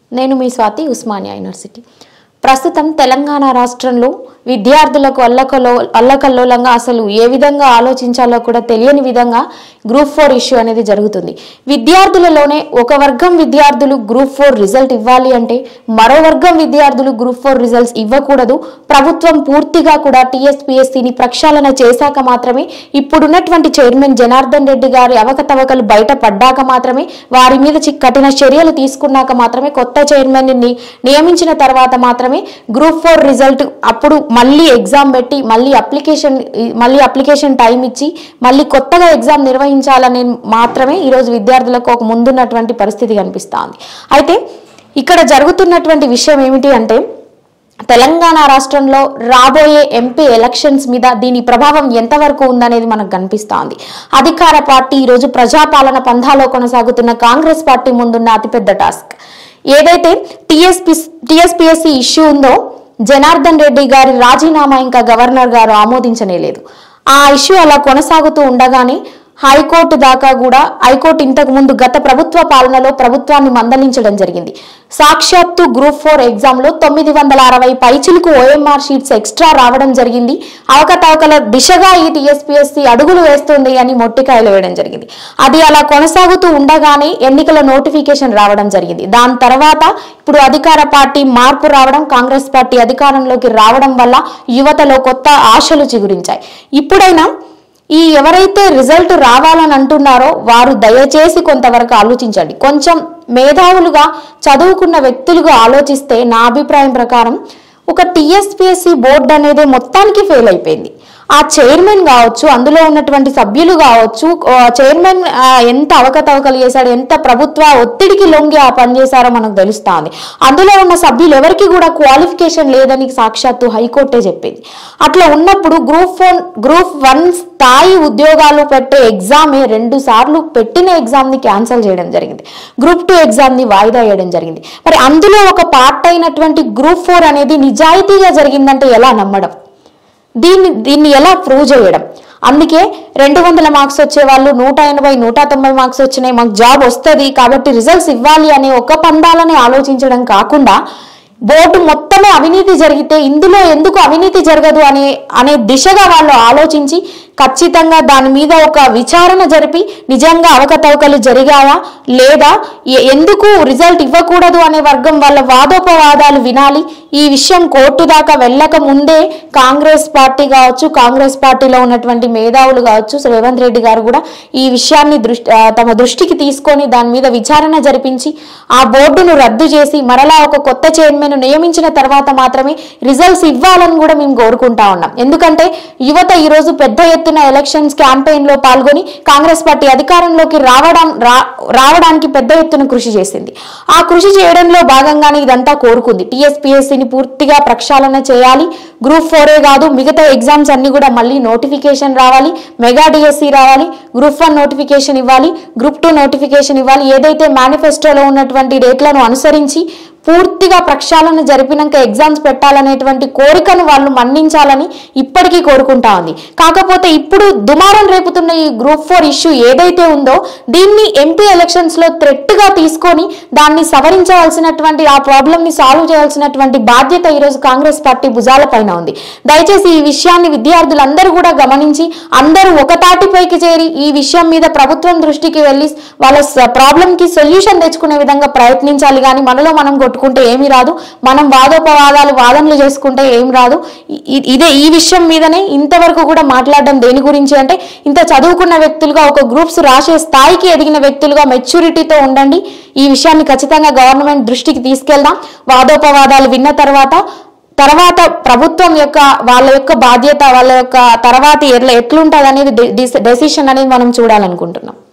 నేను మీ స్వాతి ఉస్మానియా యూనివర్సిటీ ప్రస్తుతం తెలంగాణ రాష్ట్రంలో విద్యార్థులకు అల్లకల్లో అల్లకల్లోలంగా అసలు ఏ విధంగా ఆలోచించాలో కూడా తెలియని విధంగా గ్రూప్ ఫోర్ ఇష్యూ అనేది జరుగుతుంది విద్యార్థులలోనే ఒక వర్గం విద్యార్థులు గ్రూప్ ఫోర్ రిజల్ట్ ఇవ్వాలి అంటే మరో వర్గం విద్యార్థులు గ్రూప్ ఫోర్ రిజల్ట్స్ ఇవ్వకూడదు ప్రభుత్వం పూర్తిగా కూడా టీఎస్పీఎస్సీని ప్రక్షాళన చేశాక మాత్రమే ఇప్పుడున్నటువంటి చైర్మన్ జనార్దన్ రెడ్డి గారి అవకతవకలు బయటపడ్డాక మాత్రమే వారి మీద చి- కఠిన చర్యలు తీసుకున్నాక మాత్రమే కొత్త చైర్మన్ ని నియమించిన తర్వాత మాత్రమే గ్రూప్ ఫోర్ రిజల్ట్ అప్పుడు మళ్ళీ ఎగ్జామ్ పెట్టి మళ్ళీ అప్లికేషన్ మళ్ళీ అప్లికేషన్ టైం ఇచ్చి మళ్ళీ కొత్తగా ఎగ్జామ్ నిర్వహించాలని మాత్రమే ఈరోజు విద్యార్థులకు ఒక ముందున్నటువంటి పరిస్థితి కనిపిస్తోంది అయితే ఇక్కడ జరుగుతున్నటువంటి విషయం ఏమిటి అంటే తెలంగాణ రాష్ట్రంలో రాబోయే ఎంపీ ఎలక్షన్స్ మీద దీని ప్రభావం ఎంతవరకు ఉందనేది మనకు కనిపిస్తోంది అధికార పార్టీ ఈరోజు ప్రజాపాలన పంథాలో కొనసాగుతున్న కాంగ్రెస్ పార్టీ ముందున్న అతిపెద్ద టాస్క్ ఏదైతే టీఎస్పీ టీఎస్పీఎస్సీ ఇష్యూ ఉందో జనార్దన్ రెడ్డి గారి రాజీనామా ఇంకా గవర్నర్ గారు ఆమోదించనేలేదు ఆ ఇష్యూ అలా కొనసాగుతూ ఉండగానే హైకోర్టు దాకా కూడా హైకోర్టు ఇంతకు ముందు గత ప్రభుత్వ పాలనలో ప్రభుత్వాన్ని మందలించడం జరిగింది సాక్షాత్తు గ్రూప్ ఫోర్ ఎగ్జామ్ లో తొమ్మిది వందల అరవై పైచిలకు ఓఎంఆర్ షీట్స్ ఎక్స్ట్రా రావడం జరిగింది అవకతవకల దిశగా ఈ టీఎస్పీఎస్సీ అడుగులు వేస్తుంది అని మొట్టికాయలు వేయడం జరిగింది అది అలా కొనసాగుతూ ఉండగానే ఎన్నికల నోటిఫికేషన్ రావడం జరిగింది దాని తర్వాత ఇప్పుడు అధికార పార్టీ మార్పు రావడం కాంగ్రెస్ పార్టీ అధికారంలోకి రావడం వల్ల యువతలో కొత్త ఆశలు చిగురించాయి ఇప్పుడైనా ఈ ఎవరైతే రిజల్ట్ రావాలని అంటున్నారో వారు దయచేసి కొంతవరకు ఆలోచించండి కొంచెం మేధావులుగా చదువుకున్న వ్యక్తులుగా ఆలోచిస్తే నా అభిప్రాయం ప్రకారం ఒక టీఎస్పీఎస్సీ బోర్డు అనేది మొత్తానికి ఫెయిల్ అయిపోయింది ఆ చైర్మన్ కావచ్చు అందులో ఉన్నటువంటి సభ్యులు కావచ్చు ఆ చైర్మన్ ఆ, ఎంత అవకతవకలు చేశాడు ఎంత ప్రభుత్వ ఒత్తిడికి లొంగి ఆ పని చేశారో మనకు తెలుస్తుంది అందులో ఉన్న సభ్యులు ఎవరికి కూడా క్వాలిఫికేషన్ లేదని సాక్షాత్తు హైకోర్టే చెప్పింది అట్లా ఉన్నప్పుడు గ్రూప్ ఫోన్ గ్రూప్ వన్ స్థాయి ఉద్యోగాలు పెట్టే ఎగ్జామే రెండు సార్లు పెట్టిన ఎగ్జామ్ ని క్యాన్సిల్ చేయడం జరిగింది గ్రూప్ టూ ఎగ్జామ్ ని వాయిదా వేయడం జరిగింది మరి అందులో ఒక పార్ట్ అయినటువంటి గ్రూప్ ఫోర్ అనేది నిజాయితీగా జరిగిందంటే ఎలా నమ్మడం దీన్ని దీన్ని ఎలా ప్రూవ్ చేయడం అందుకే రెండు వందల మార్క్స్ వచ్చే వాళ్ళు నూట ఎనభై నూట తొంభై మార్క్స్ వచ్చినాయి మాకు జాబ్ వస్తుంది కాబట్టి రిజల్ట్స్ ఇవ్వాలి అనే ఒక పందాలని ఆలోచించడం కాకుండా బోర్డు మొత్తమే అవినీతి జరిగితే ఇందులో ఎందుకు అవినీతి జరగదు అనే అనే దిశగా వాళ్ళు ఆలోచించి ఖచ్చితంగా దాని మీద ఒక విచారణ జరిపి నిజంగా అవకతవకలు జరిగాయా లేదా ఎ- ఎందుకు రిజల్ట్ ఇవ్వకూడదు అనే వర్గం వాళ్ళ వాదోపవాదాలు వినాలి ఈ విషయం కోర్టు దాకా వెళ్ళక ముందే కాంగ్రెస్ పార్టీ కావచ్చు కాంగ్రెస్ పార్టీలో ఉన్నటువంటి మేధావులు కావచ్చు రేవంత్ రెడ్డి గారు కూడా ఈ విషయాన్ని దృష్టి ఆ, తమ దృష్టికి తీసుకొని దాని మీద విచారణ జరిపించి ఆ బోర్డును రద్దు చేసి మరలా ఒక కొత్త చైర్మన్ నియమించిన తర్వాత మాత్రమే రిజల్ట్స్ ఇవ్వాలని కూడా మేము కోరుకుంటా ఉన్నాం ఎందుకంటే యువత ఈ రోజు పెద్ద ఎత్తున ఎలక్షన్స్ క్యాంపెయిన్ లో పాల్గొని కాంగ్రెస్ పార్టీ అధికారంలోకి రావడం రా- రావడానికి పెద్ద ఎత్తున కృషి చేసింది ఆ కృషి చేయడంలో భాగంగానే ఇదంతా కోరుకుంది టీఎస్పీఎస్సీని పూర్తిగా ప్రక్షాళన చేయాలి గ్రూప్ ఫోరే కాదు మిగతా ఎగ్జామ్స్ అన్ని కూడా మళ్ళీ నోటిఫికేషన్ రావాలి మెగా డిఎస్సి రావాలి గ్రూప్ వన్ నోటిఫికేషన్ ఇవ్వాలి గ్రూప్ టూ నోటిఫికేషన్ ఇవ్వాలి ఏదైతే మేనిఫెస్టోలో ఉన్నటువంటి డేట్లను అనుసరించి పూర్తిగా ప్రక్షాళన జరిపినాక ఎగ్జామ్స్ పెట్టాలనేటువంటి కోరికను వాళ్ళు మన్నించాలని ఇప్పటికీ కోరుకుంటా ఉంది కాకపోతే ఇప్పుడు దుమారం రేపుతున్న ఈ గ్రూప్ ఫోర్ ఇష్యూ ఏదైతే ఉందో దీన్ని ఎంపీ ఎలక్షన్స్ లో థ్రెట్ గా తీసుకొని దాన్ని సవరించవలసినటువంటి ఆ ప్రాబ్లమ్ ని సాల్వ్ చేయాల్సినటువంటి బాధ్యత ఈరోజు కాంగ్రెస్ పార్టీ భుజాల పైన ఉంది దయచేసి ఈ విషయాన్ని విద్యార్థులందరూ కూడా గమనించి అందరూ ఒక తాటిపైకి చేరి ఈ విషయం మీద ప్రభుత్వం దృష్టికి వెళ్ళి వాళ్ళ ప్రాబ్లం కి సొల్యూషన్ తెచ్చుకునే విధంగా ప్రయత్నించాలి కానీ మనలో మనం కొట్టుకుంటే ఏమీ రాదు మనం వాదోపవాదాలు వాదనలు చేసుకుంటే ఏం రాదు ఇ- ఇ- ఇదే ఈ విషయం మీదనే ఇంతవరకు కూడా మాట్లాడడం దేని గురించి అంటే ఇంత చదువుకున్న వ్యక్తులుగా ఒక గ్రూప్స్ రాసే స్థాయికి ఎదిగిన వ్యక్తులుగా మెచ్యూరిటీతో ఉండండి ఈ విషయాన్ని ఖచ్చితంగా గవర్నమెంట్ దృష్టికి తీసుకెళ్దాం వాదోపవాదాలు విన్న తర్వాత తర్వాత ప్రభుత్వం యొక్క వాళ్ళ యొక్క బాధ్యత వాళ్ళ యొక్క తర్వాత ఎట్లా ఎట్లుంటుంది అనేది డెసిషన్ అనేది మనం చూడాలనుకుంటున్నాం